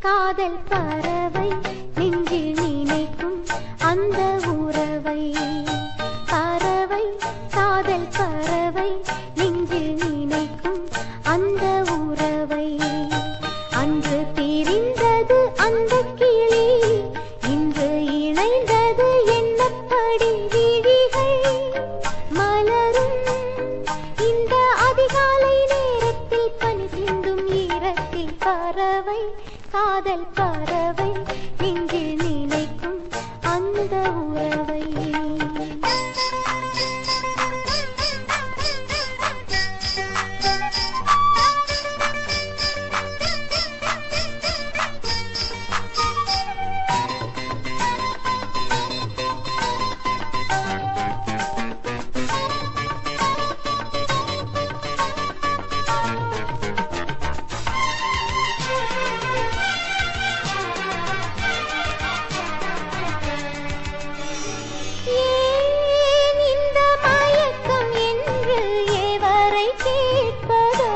காதல் பறவை நெஞ்சில் நினைக்கும் அந்த உறவை பறவை காதல் பறவை நெஞ்சில் நினைக்கும் அந்த உறவை அன்று பிரிந்தது அந்த கிளி இன்று இணைந்தது என்னப்படி விழிகள் மலரும் இந்த அதிகாலை நேரத்தில் பனி சிந்தும் ஈரத்தில் பறவை காதல் பறவை நெஞ்சில் நினைக்கும் அந்த உறவை ஏன் இந்த மயக்கம் என்று எவரை கேட்பதோ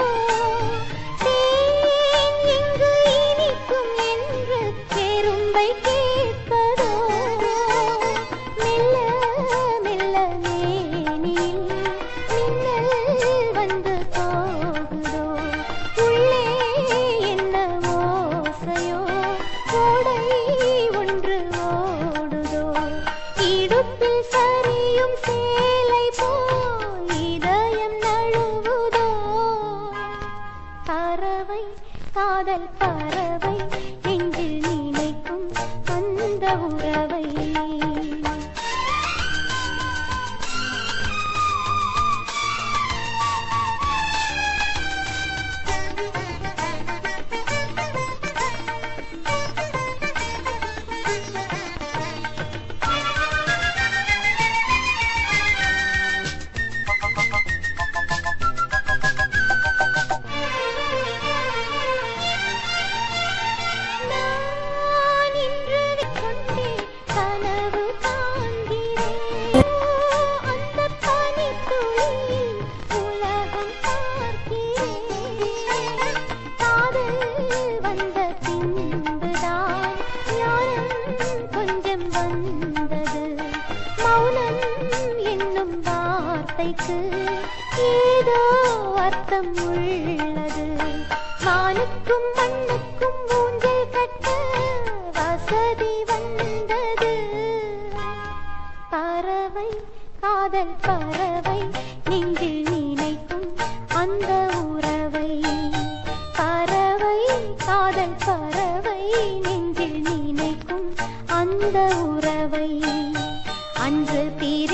தேன் எங்கு இனிக்கும் என்று பெரும்பை கேட்பதோ மெல்ல மெல்ல மேனில் மின்னல் வந்து போகுதோ உள்ளே என்ன ஓசையோ கோடை ஒன்று ஓடுதோ இடுப்பில் சரியும் சேலை போல் இதயம் நழுவுதோ பறவை காதல் பறவை நெஞ்சில் நினைக்கும் அந்த உறவை நான் இன்று கொண்டே கனவு காண்கிறேன் அந்த பனித்துளி உலகம் பார்க்கிறேன் காதல் வந்த பின்புதான் ஞானம் கொஞ்சம் வந்தது மௌனம் என்னும் வார்த்தைக்கு ஏதோ அர்த்தம் உள்ளது வானுக்கும் மண்ணுக்கும் ஊஞ்சல் கட்ட வசதி வந்தது பறவை காதல் பறவை நெஞ்சில் நினைக்கும் அந்த உறவை பறவை காதல் பறவை நெஞ்சில் நினைக்கும் அந்த உறவை அன்று தீ